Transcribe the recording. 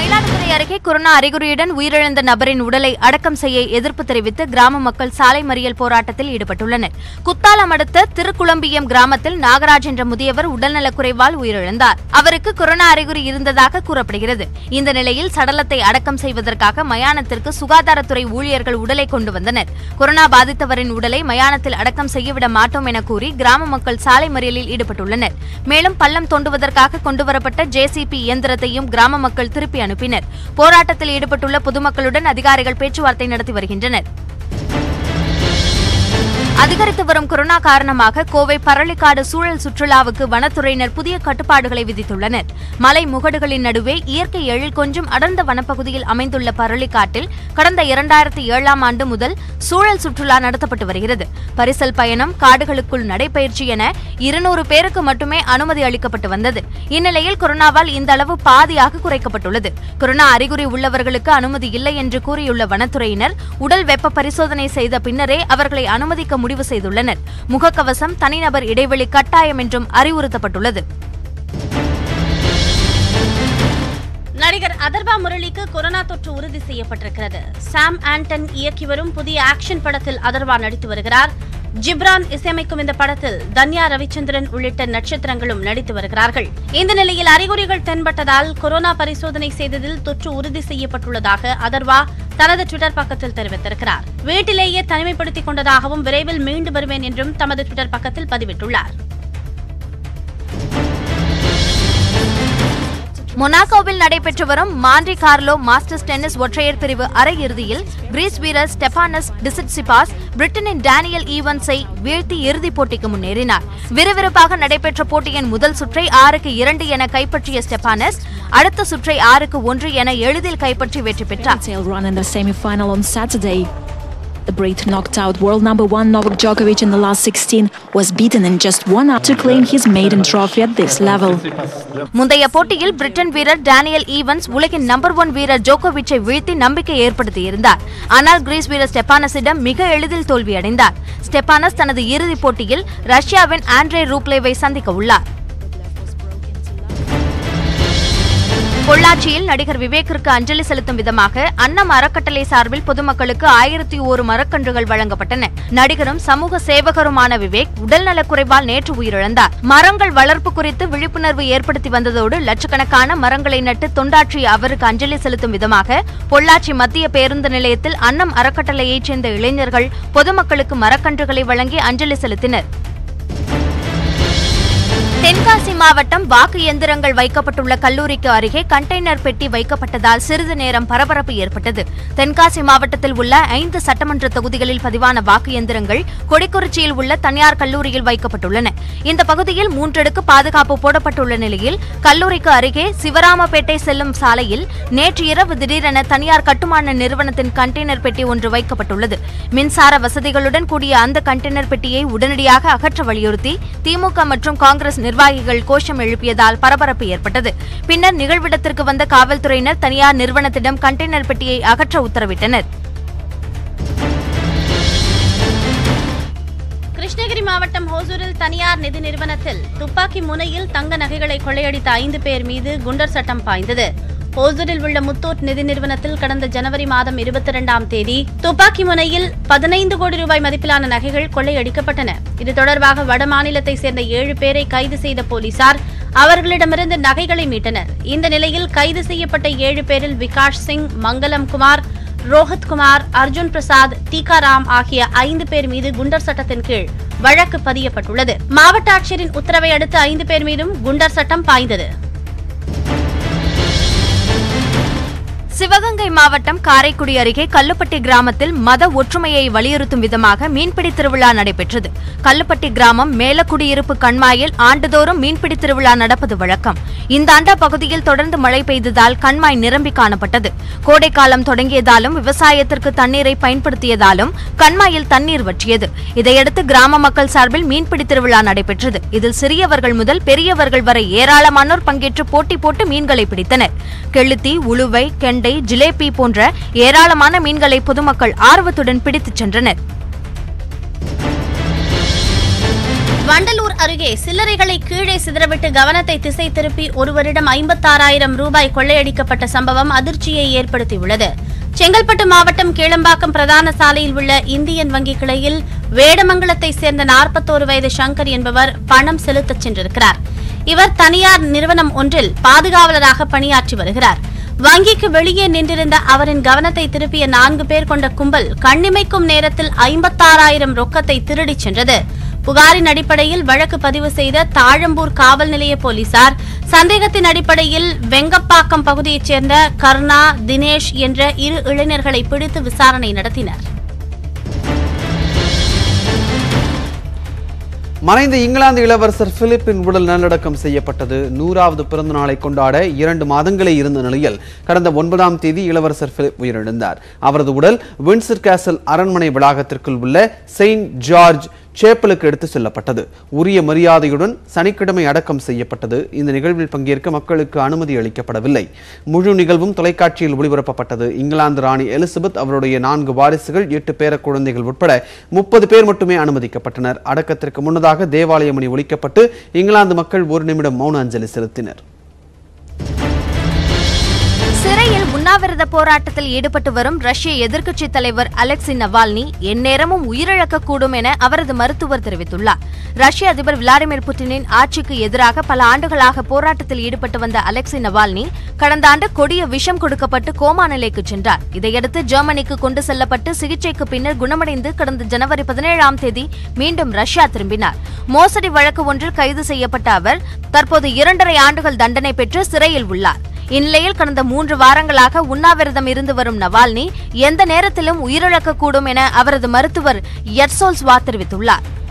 மயிலாடுதுறை அருகே கொரோனா அறிகுறியுடன் உயிரிழந்த நபரின் உடலை அடக்கம் செய்ய எதிர்ப்பு தெரிவித்து கிராம மக்கள் சாலை மறியல் போராட்டத்தில் ஈடுபட்டுள்ளனர் குத்தாலம் அடுத்த திருக்குளம்பியம் கிராமத்தில் நாகராஜ் என்ற முதியவர் உடல்நலக்குறைவால் உயிரிழந்தார் அவருக்கு கொரோனா அறிகுறி இருந்ததாக கூறப்படுகிறது இந்த நிலையில் சடலத்தை அடக்கம் செய்வதற்காக மயானத்திற்கு சுகாதாரத்துறை ஊழியர்கள் உடலை கொண்டு வந்தனர் கொரோனா பாதித்தவரின் உடலை மயானத்தில் அடக்கம் செய்யவிட மாட்டோம் என கூறி கிராம மக்கள் சாலை மறியலில் ஈடுபட்டுள்ளனர் மேலும் பள்ளம் தோண்டுவதற்காக கொண்டுவரப்பட்ட ஜேசிபி இயந்திரத்தையும் கிராம மக்கள் திருப்பி அனுப்பினர் போராட்டத்தில் ஈடுபட்டுள்ள பொதுமக்களுடன் அதிகாரிகள் பேச்சுவார்த்தை நடத்தி வருகின்றனர் அதிகரித்து வரும் கொரோனா காரணமாக கோவை பரளிக்காடு சூழல் சுற்றுலாவுக்கு வனத்துறையினர் புதிய கட்டுப்பாடுகளை விதித்துள்ளனர் மலை முகடுகளின் நடுவே இயற்கை எழில் கொஞ்சம் அடர்ந்த வனப்பகுதியில் அமைந்துள்ள பரளிக்காட்டில் கடந்த இரண்டாயிரத்தி ஏழாம் ஆண்டு முதல் சூழல் சுற்றுலா நடத்தப்பட்டு வருகிறது பரிசல் பயணம் காடுகளுக்குள் நடைபயிற்சி என இருநூறு பேருக்கு மட்டுமே அனுமதி அளிக்கப்பட்டு வந்தது இந்நிலையில் கொரோனாவால் இந்த அளவு பாதியாக குறைக்கப்பட்டுள்ளது கொரோனா அறிகுறி உள்ளவர்களுக்கு அனுமதி இல்லை என்று கூறியுள்ள வனத்துறையினர் உடல் வெப்ப பரிசோதனை செய்த பின்னரே அவர்களை அனுமதிக்க முடிவு செய்துள்ளனர் முகக்கவசம் தனிநபர் இடைவெளி கட்டாயம் என்றும் அறிவுறுத்தப்பட்டுள்ளது நடிகர் அதர்வா முரளிக்கு கொரோனா தொற்று உறுதி செய்யப்பட்டிருக்கிறது சாம் ஆண்டன் இயக்கி வரும் புதிய ஆக்ஷன் படத்தில் அதர்வா நடித்து வருகிறார் ஜிப்ரான் இசையமைக்கும் இந்த படத்தில் தன்யா ரவிச்சந்திரன் உள்ளிட்ட நட்சத்திரங்களும் நடித்து வருகிறார்கள் இந்த நிலையில் அறிகுறிகள் தென்பட்டதால் கொரோனா பரிசோதனை செய்ததில் தொற்று உறுதி செய்யப்பட்டுள்ளதாக அதர்வா தனது ட்விட்டர் பக்கத்தில் தெரிவித்திருக்கிறார் வீட்டிலேயே தனிமைப்படுத்திக் கொண்டதாகவும் விரைவில் மீண்டு வருவேன் என்றும் தமது ட்விட்டர் பக்கத்தில் பதிவிட்டுள்ளார் மொனாகோவில் நடைபெற்று வரும் மாண்டி கார்லோ மாஸ்டர்ஸ் டென்னிஸ் ஒற்றையர் பிரிவு அரையிறுதியில் கிரீஸ் வீரர் ஸ்டெபானஸ் டிசிட்சிபாஸ் பிரிட்டனின் டேனியல் ஈவன்ஸை வீழ்த்தி இறுதிப் போட்டிக்கு முன்னேறினார் விறுவிறுப்பாக நடைபெற்ற போட்டியின் முதல் சுற்றை ஆறுக்கு இரண்டு என கைப்பற்றிய ஸ்டெபானஸ் அடுத்த சுற்றை ஆறுக்கு ஒன்று என எளிதில் கைப்பற்றி வெற்றி பெற்றார் tail run in the semi-final on Saturday. The Brit knocked out world number one Novak Djokovic in the last 16, was beaten in just one hour to claim his maiden trophy at this level. முந்தைய போட்டியில் Britain வீரர் Daniel Evans உலகின் number one வீரர் ஜோகோவிச்சை வீழ்த்தி நம்பிக்கை ஏற்படுத்தியிருந்தார் ஆனால் Greece வீரர் ஸ்டெபானஸிடம் மிக எளிதில் தோல்வியடைந்தார் ஸ்டெபானஸ் தனது இறுதிப் போட்டியில் ரஷ்யாவின் ஆண்ட்ரே ரூப்லேவை சந்திக்க உள்ளார் பொள்ளாச்சியில் நடிகர் விவேக்கிற்கு அஞ்சலி செலுத்தும் விதமாக அன்னம் அறக்கட்டளை சார்பில் பொதுமக்களுக்கு ஆயிரத்தி ஒரு மரக்கன்றுகள் வழங்கப்பட்டன நடிகரும் சமூக சேவகருமான விவேக் உடல்நலக்குறைவால் நேற்று உயிரிழந்தார் மரங்கள் வளர்ப்பு குறித்து விழிப்புணர்வு ஏற்படுத்தி வந்ததோடு லட்சக்கணக்கான மரங்களை நட்டு தொண்டாற்றிய அவருக்கு அஞ்சலி செலுத்தும் விதமாக பொள்ளாச்சி மத்திய பேருந்து நிலையத்தில் அன்னம் அறக்கட்டளையைச் சேர்ந்த இளைஞர்கள் பொதுமக்களுக்கு மரக்கன்றுகளை வழங்கி அஞ்சலி செலுத்தினர் தென்காசி மாவட்டம் வாக்கு எந்திரங்கள் வைக்கப்பட்டுள்ள கல்லூரிக்கு அருகே கண்டெய்னர் பெட்டி வைக்கப்பட்டதால் சிறிது நேரம் பரபரப்பு ஏற்பட்டது தென்காசி மாவட்டத்தில் உள்ள ஐந்து சட்டமன்ற தொகுதிகளில் பதிவான வாக்கு எந்திரங்கள் கொடிக்குறிச்சியில் உள்ள தனியார் கல்லூரியில் வைக்கப்பட்டுள்ளன இந்த பகுதியில் மூன்றடுக்கு பாதுகாப்பு போடப்பட்டுள்ள நிலையில் கல்லூரிக்கு அருகே சிவராமபேட்டை செல்லும் சாலையில் நேற்று இரவு திடீரென தனியார் கட்டுமான நிறுவனத்தின் கண்டெய்னர் பெட்டி ஒன்று வைக்கப்பட்டுள்ளது மின்சார வசதிகளுடன் கூடிய அந்த கண்டெய்னர் பெட்டியை உடனடியாக அகற்ற வலியுறுத்தி திமுக மற்றும் காங்கிரஸ் நிர்வாகிகள் கோஷம் எழுப்பியதால் பரபரப்பு ஏற்பட்டது பின்னர் நிகழ்விடத்திற்கு வந்த காவல்துறையினர் தனியார் நிறுவனத்திடம் கண்டெய்னர் பெட்டியை அகற்ற உத்தரவிட்டனர் கிருஷ்ணகிரி மாவட்டம் ஹோசூரில் தனியார் நிதி நிறுவனத்தில் துப்பாக்கி முனையில் தங்க நகைகளை கொள்ளையடித்த ஐந்து பேர் மீது குண்டர் சட்டம் பாய்ந்தது ஹோசூரில் உள்ள முத்தூட் நிதி நிறுவனத்தில் கடந்த ஜனவரி மாதம் இருபத்தி இரண்டாம் தேதி துப்பாக்கி முனையில் பதினைந்து கோடி ரூபாய் மதிப்பிலான நகைகள் கொள்ளையடிக்கப்பட்டன இது தொடர்பாக வட மாநிலத்தை சேர்ந்த ஏழு பேரை கைது செய்த போலீசார் அவர்களிடமிருந்து நகைகளை மீட்டனர் இந்த நிலையில் கைது செய்யப்பட்ட ஏழு பேரில் விகாஷ் சிங் மங்களம் குமார் ரோஹித் குமார் அர்ஜுன் பிரசாத் டீகாராம் ஆகிய ஐந்து பேர் மீது குண்டர் சட்டத்தின் கீழ் வழக்கு பதியப்பட்டுள்ளது மாவட்ட ஆட்சியரின் உத்தரவை அடுத்து ஐந்து பேர் மீதும் குண்டர் சட்டம் பாய்ந்தது சிவகங்கை மாவட்டம் காரைக்குடி அருகே கல்லுப்பட்டி கிராமத்தில் மத ஒற்றுமையை வலியுறுத்தும் விதமாக மீன்பிடி திருவிழா நடைபெற்றது கல்லுப்பட்டி கிராமம் மேலக்குடியிருப்பு கண்மாயில் ஆண்டுதோறும் மீன்பிடி திருவிழா நடப்பது வழக்கம் இந்த ஆண்டு பகுதியில் தொடர்ந்து மழை பெய்ததால் கண்மாய் நிரம்பி காணப்பட்டது கோடைக்காலம் தொடங்கியதாலும் விவசாயத்திற்கு தண்ணீரை பயன்படுத்தியதாலும் கண்மாயில் தண்ணீர் வற்றியது இதையடுத்து கிராம மக்கள் சார்பில் மீன்பிடி திருவிழா நடைபெற்றது இதில் சிறியவர்கள் முதல் பெரியவர்கள் வரை ஏராளமானோர் பங்கேற்று போட்டி போட்டு மீன்களை பிடித்தனர் கெளுத்தி உளுவை கெண்டை ஜிலேபி போன்ற ஏராளமான மீன்களை பொதுமக்கள் ஆர்வத்துடன் பிடித்துச் சென்றனர் வண்டலூர் அருகே சில்லறைகளை கீழே சிதறவிட்டு கவனத்தை திசை திருப்பி ஒருவரிடம் ஐம்பத்தாறாயிரம் ரூபாய் கொள்ளையடிக்கப்பட்ட சம்பவம் அதிர்ச்சியை ஏற்படுத்தியுள்ளது செங்கல்பட்டு மாவட்டம் கீழம்பாக்கம் பிரதான சாலையில் உள்ள இந்தியன் வங்கி கிளையில் வேடமங்கலத்தை சேர்ந்த நாற்பத்தோரு வயது சங்கர் என்பவர் பணம் செலுத்தச் சென்றிருக்கிறார் இவர் தனியார் நிறுவனம் ஒன்றில் பாதுகாவலராக பணியாற்றி வருகிறார் வங்கிக்கு வெளியே நின்றிருந்த அவரின் கவனத்தை திருப்பிய நான்கு பேர் கொண்ட கும்பல் கண்ணிமைக்கும் நேரத்தில் ஐம்பத்தாறாயிரம் ரொக்கத்தை திருடிச் சென்றது புகாரின் அடிப்படையில் வழக்கு பதிவு செய்த தாழம்பூர் காவல் நிலைய போலீசார் சந்தேகத்தின் அடிப்படையில் வெங்கப்பாக்கம் பகுதியைச் சேர்ந்த கர்ணா தினேஷ் என்ற இரு இளைஞர்களை பிடித்து விசாரணை நடத்தினர் மறைந்த இங்கிலாந்து இளவரசர் பிலிப்பின் உடல் நல்லடக்கம் செய்யப்பட்டது நூறாவது பிறந்த நாளை கொண்டாட இரண்டு மாதங்களே இருந்த நிலையில் கடந்த ஒன்பதாம் தேதி இளவரசர் பிலிப் உயிரிழந்தார் அவரது உடல் வின்சர் கேசல் அரண்மனை வளாகத்திற்குள் உள்ள செயின்ட் ஜார்ஜ் சேப்பலுக்கு எடுத்து செல்லப்பட்டது உரிய மரியாதையுடன் சனிக்கிழமை அடக்கம் செய்யப்பட்டது இந்த நிகழ்வில் பங்கேற்க மக்களுக்கு அனுமதி அளிக்கப்படவில்லை முழு நிகழ்வும் தொலைக்காட்சியில் ஒளிபரப்பப்பட்டது இங்கிலாந்து ராணி எலிசபெத் அவருடைய நான்கு வாரிசுகள் எட்டு பேர குழந்தைகள் உட்பட முப்பது பேர் மட்டுமே அனுமதிக்கப்பட்டனர் அடக்கத்திற்கு முன்னதாக தேவாலய மணி ஒலிக்கப்பட்டு இங்கிலாந்து மக்கள் ஒரு நிமிடம் மௌன அஞ்சலி செலுத்தினர் சிறையில் உண்ணாவிரத போராட்டத்தில் ஈடுபட்டு வரும் ரஷ்ய எதிர்க்கட்சித் தலைவர் அலெக்சி நவால்னி எந்நேரமும் உயிரிழக்கக்கூடும் என அவரது மருத்துவர் தெரிவித்துள்ளார் ரஷ்ய அதிபர் விளாடிமிர் புட்டினின் ஆட்சிக்கு எதிராக பல ஆண்டுகளாக போராட்டத்தில் ஈடுபட்டு வந்த அலெக்சி நவால்னி கடந்த ஆண்டு கொடிய விஷம் கொடுக்கப்பட்டு கோமா நிலைக்கு சென்றார் இதையடுத்து ஜெர்மனிக்கு கொண்டு செல்லப்பட்டு சிகிச்சைக்கு பின்னர் குணமடைந்து கடந்த ஜனவரி பதினேழாம் தேதி மீண்டும் ரஷ்யா திரும்பினார் மோசடி வழக்கு ஒன்றில் கைது செய்யப்பட்ட அவர் தற்போது இரண்டரை ஆண்டுகள் தண்டனை பெற்று சிறையில் உள்ளார் இந்நிலையில் கடந்த மூன்று வாரங்களாக உண்ணாவிரதம் இருந்து வரும் நவால்னி எந்த நேரத்திலும் உயிரிழக்கக்கூடும் என அவரது மருத்துவர் யர்சோல்ஸ்வா தெரிவித்துள்ளார்